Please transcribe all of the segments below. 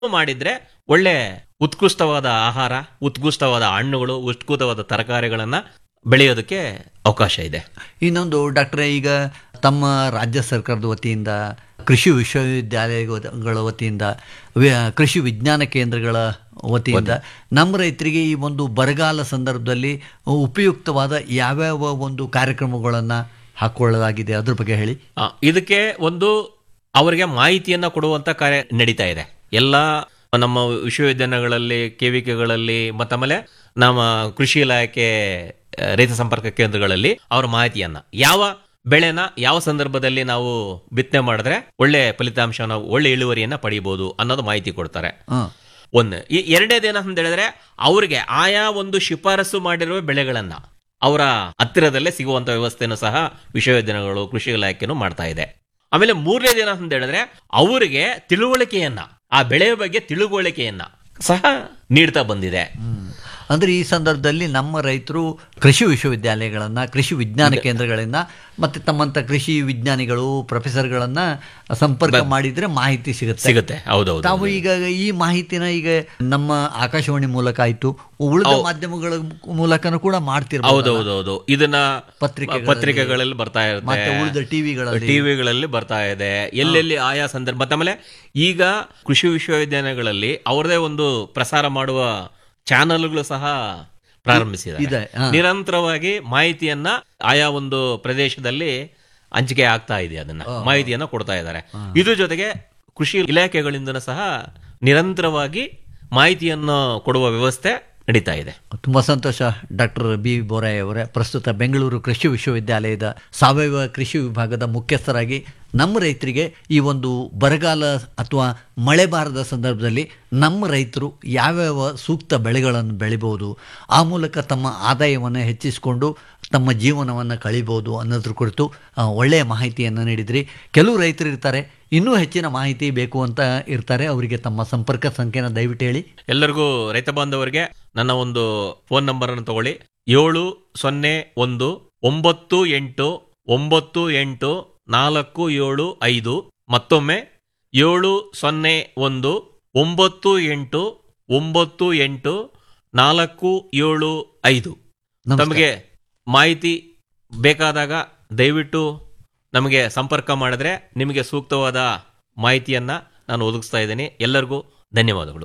ಮಾಡಿದ್ರೆ ಒಳ್ಳೆ ಉತ್ಕೃಷ್ಟವಾದ ಆಹಾರ ಉತ್ಕೃಷ್ಟವಾದ ಹಣ್ಣುಗಳು ಉತ್ಕೃಷ್ಟವಾದ ತರಕಾರಿಗಳನ್ನ ಬೆಳೆಯೋದಕ್ಕೆ ಅವಕಾಶ ಇದೆ ಇನ್ನೊಂದು ಡಾಕ್ಟ್ರೆ ಈಗ ತಮ್ಮ ರಾಜ್ಯ ಸರ್ಕಾರದ ವತಿಯಿಂದ ಕೃಷಿ ವಿಶ್ವವಿದ್ಯಾಲಯಗಳ ವತಿಯಿಂದ ವಿ- ಕೃಷಿ ವಿಜ್ಞಾನ ಕೇಂದ್ರಗಳ ವತಿಯಿಂದ ನಮ್ಮ ರೈತರಿಗೆ ಈ ಒಂದು ಬರಗಾಲ ಸಂದರ್ಭದಲ್ಲಿ ಉಪಯುಕ್ತವಾದ ಯಾವ್ಯಾವ ಒಂದು ಕಾರ್ಯಕ್ರಮಗಳನ್ನು ಹಾಕೊಳ್ಳಲಾಗಿದೆ ಅದ್ರ ಬಗ್ಗೆ ಹೇಳಿ ಆ, ಇದಕ್ಕೆ ಒಂದು ಅವರಿಗೆ ಮಾಹಿತಿಯನ್ನ ಕೊಡುವಂತ ಕಾರ್ಯ ನಡೀತಾ ಇದೆ ಎಲ್ಲ ನಮ್ಮ ವಿಶ್ವವಿದ್ಯಾಲಯಗಳಲ್ಲಿ ಕೆವಿಕೆಗಳಲ್ಲಿ ಮತ್ತಾಮೇಲೆ ನಮ್ಮ ಕೃಷಿ ಇಲಾಖೆ ಆ, ರೈತ ಸಂಪರ್ಕ ಕೇಂದ್ರಗಳಲ್ಲಿ ಅವರ ಮಾಹಿತಿಯನ್ನ ಯಾವ ಬೆಳೆನ ಯಾವ ಸಂದರ್ಭದಲ್ಲಿ ನಾವು ಬಿತ್ತನೆ ಮಾಡಿದ್ರೆ ಒಳ್ಳೆ ಫಲಿತಾಂಶ ನಾವು ಒಳ್ಳೆ ಇಳುವರಿಯನ್ನ ಪಡಿಬಹುದು ಅನ್ನೋದು ಮಾಹಿತಿ ಕೊಡ್ತಾರೆ ಹಾಂ ಒಂದು ಈ ಎರಡನೇದೇನ ಅಂತ ಹೇಳಿದ್ರೆ ಅವ್ರಿಗೆ ಆಯಾ ಒಂದು ಶಿಫಾರಸು ಮಾಡಿರುವ ಬೆಳೆಗಳನ್ನ ಅವರ ಹತ್ತಿರದಲ್ಲೇ ಸಿಗುವಂತ ವ್ಯವಸ್ಥೆನೂ ಸಹ ವಿಶ್ವವಿದ್ಯಾಲಯಗಳು ಕೃಷಿ ಇಲಾಖೆನೂ ಮಾಡ್ತಾ ಇದೆ ಆಮೇಲೆ ಮೂರನೇದೇನ ಅಂತ ಹೇಳಿದ್ರೆ ಅವರಿಗೆ ತಿಳುವಳಿಕೆಯನ್ನ ಆ ಬೆಳೆಯ ಬಗ್ಗೆ ತಿಳುವಳಿಕೆಯನ್ನ ಸಹ ನೀಡ್ತಾ ಬಂದಿದೆ ಅಂದರೆ ಈ ಸಂದರ್ಭದಲ್ಲಿ ನಮ್ಮ ರೈತರು ಕೃಷಿ ವಿಶ್ವವಿದ್ಯಾಲಯಗಳನ್ನು ಕೃಷಿ ವಿಜ್ಞಾನ ಕೇಂದ್ರಗಳನ್ನ ಮತ್ತು ತಮ್ಮಂಥ ಕೃಷಿ ವಿಜ್ಞಾನಿಗಳು ಪ್ರೊಫೆಸರ್ಗಳನ್ನು ಸಂಪರ್ಕ ಮಾಡಿದರೆ ಮಾಹಿತಿ ಸಿಗುತ್ತೆ ಸಿಗುತ್ತೆ ಹೌದೌದು ತಾವು ಈಗ ಈ ಮಾಹಿತಿನ ಈಗ ನಮ್ಮ ಆಕಾಶವಾಣಿ ಮೂಲಕ ಆಯ್ತು ಉಳಿದ ಮಾಧ್ಯಮಗಳ ಮೂಲಕನೂ ಕೂಡ ಮಾಡ್ತಿರ್ಬೋದು ಹೌದೌದೌದು ಇದನ್ನ ಪತ್ರಿಕೆಗಳಲ್ಲಿ, ಪತ್ರಿಕೆಗಳಲ್ಲಿ ಬರ್ತಾ ಮತ್ತೆ ಇರುತ್ತೆ ಉಳಿದ ಟಿವಿಗಳಲ್ಲಿ ಟಿವಿಗಳಲ್ಲಿ ಬರ್ತಾ ಇದೆ ಎಲ್ಲೆಲ್ಲಿ ಆಯಾ ಸಂದರ್ಭ ಮತ್ತೆ ಆಮೇಲೆ ಈಗ ಕೃಷಿ ವಿಶ್ವವಿದ್ಯಾಲಯಗಳಲ್ಲಿ ಅವರದೇ ಒಂದು ಪ್ರಸಾರ ಮಾಡುವ ಚಾನಲ್ಗಳು ಸಹ ಪ್ರಾರಂಭಿಸಿದ್ದಾರೆ ಇದೆ ಹಾ. ನಿರಂತರವಾಗಿ ಮಾಹಿತಿಯನ್ನ ಆಯಾ ಒಂದು ಪ್ರದೇಶದಲ್ಲಿ ಹಂಚಿಕೆ ಆಗ್ತಾ ಇದೆ ಅದನ್ನ ಮಾಹಿತಿಯನ್ನ ಕೊಡ್ತಾ ಇದ್ದಾರೆ ಇದ್ರ ಜೊತೆಗೆ ಕೃಷಿ ಇಲಾಖೆಗಳಿಂದ ಸಹ ನಿರಂತರವಾಗಿ ಮಾಹಿತಿಯನ್ನು ಕೊಡುವ ವ್ಯವಸ್ಥೆ ನಡೀತಾ ಇದೆ ತುಂಬ ಸಂತೋಷ ಡಾಕ್ಟರ್ ಬಿ ಬೋರಾಯ್ ಅವರೇ ಪ್ರಸ್ತುತ ಬೆಂಗಳೂರು ಕೃಷಿ ವಿಶ್ವವಿದ್ಯಾಲಯದ ಸಾವಯವ ಕೃಷಿ ವಿಭಾಗದ ಮುಖ್ಯಸ್ಥರಾಗಿ ನಮ್ಮ ರೈತರಿಗೆ ಈ ಒಂದು ಬರಗಾಲ ಅಥವಾ ಮಳೆ ಬಾರದ ಸಂದರ್ಭದಲ್ಲಿ ನಮ್ಮ ರೈತರು ಯಾವ್ಯಾವ ಸೂಕ್ತ ಬೆಳೆಗಳನ್ನು ಬೆಳಿಬೋದು ಆ ಮೂಲಕ ತಮ್ಮ ಆದಾಯವನ್ನು ಹೆಚ್ಚಿಸಿಕೊಂಡು ತಮ್ಮ ಜೀವನವನ್ನು ಕಳಿಬೋದು ಅನ್ನೋದ್ರ ಕುರಿತು ಆ, ಒಳ್ಳೆಯ ಮಾಹಿತಿಯನ್ನು ನೀಡಿದ್ರಿ ಕೆಲವು ರೈತರು ಇರ್ತಾರೆ ಇನ್ನೂ ಹೆಚ್ಚಿನ ಮಾಹಿತಿ ಬೇಕು ಅಂತ ಇರ್ತಾರೆ ಅವರಿಗೆ ತಮ್ಮ ಸಂಪರ್ಕ ಸಂಖ್ಯೆನ ದಯವಿಟ್ಟು ಹೇಳಿ ಎಲ್ಲರಿಗೂ ರೈತ ಬಾಂಧವರಿಗೆ ನನ್ನ ಒಂದು ಫೋನ್ ನಂಬರ್ ಅನ್ನು ತಗೊಳ್ಳಿ ಏಳು ಸೊನ್ನೆ ಒಂದು ಒಂಬತ್ತು ಎಂಟು ಒಂಬತ್ತು ಎಂಟು ನಾಲ್ಕು ಏಳು ಐದು ಮತ್ತೊಮ್ಮೆ ಏಳು ಸೊನ್ನೆ ಒಂದು ಒಂಬತ್ತು ಎಂಟು ಒಂಬತ್ತು ಎಂಟು ನಾಲ್ಕು ಏಳು ಐದು ನಮಸ್ಕಾರ. ತಮಗೆ ಮಾಹಿತಿ ಬೇಕಾದಾಗ ದಯವಿಟ್ಟು ನಮಗೆ ಸಂಪರ್ಕ ಮಾಡಿದ್ರೆ ನಿಮಗೆ ಸೂಕ್ತವಾದ ಮಾಹಿತಿಯನ್ನ ನಾನು ಒದಗಿಸ್ತಾ ಇದ್ದೀನಿ ಎಲ್ಲರಿಗೂ ಧನ್ಯವಾದಗಳು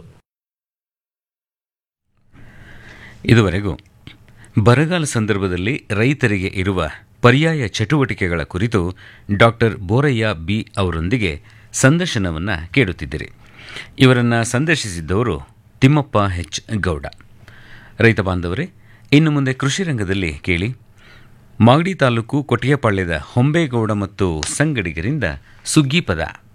ಇದುವರೆಗೂ ಬರಗಾಲ ಸಂದರ್ಭದಲ್ಲಿ ರೈತರಿಗೆ ಇರುವ ಪರ್ಯಾಯ ಚಟುವಟಿಕೆಗಳ ಕುರಿತು ಡಾಕ್ಟರ್ ಬೋರಯ್ಯ ಬಿ ಅವರೊಂದಿಗೆ ಸಂದರ್ಶನವನ್ನು ಕೇಳುತ್ತಿದ್ದಿರಿ ಇವರನ್ನು ಸಂದರ್ಶಿಸಿದ್ದವರು ತಿಮ್ಮಪ್ಪ ಹೆಚ್ ಗೌಡ ರೈತ ಬಾಂಧವರೇ ಇನ್ನು ಮುಂದೆ ಕೃಷಿ ರಂಗದಲ್ಲಿ ಕೇಳಿ ಮಾಗಡಿ ತಾಲೂಕು ಕೊಟ್ಟಿಗೆಪಾಳ್ಯದ ಹೊಂಬೇಗೌಡ ಮತ್ತು ಸಂಗಡಿಗರಿಂದ ಸುಗ್ಗಿ ಪದ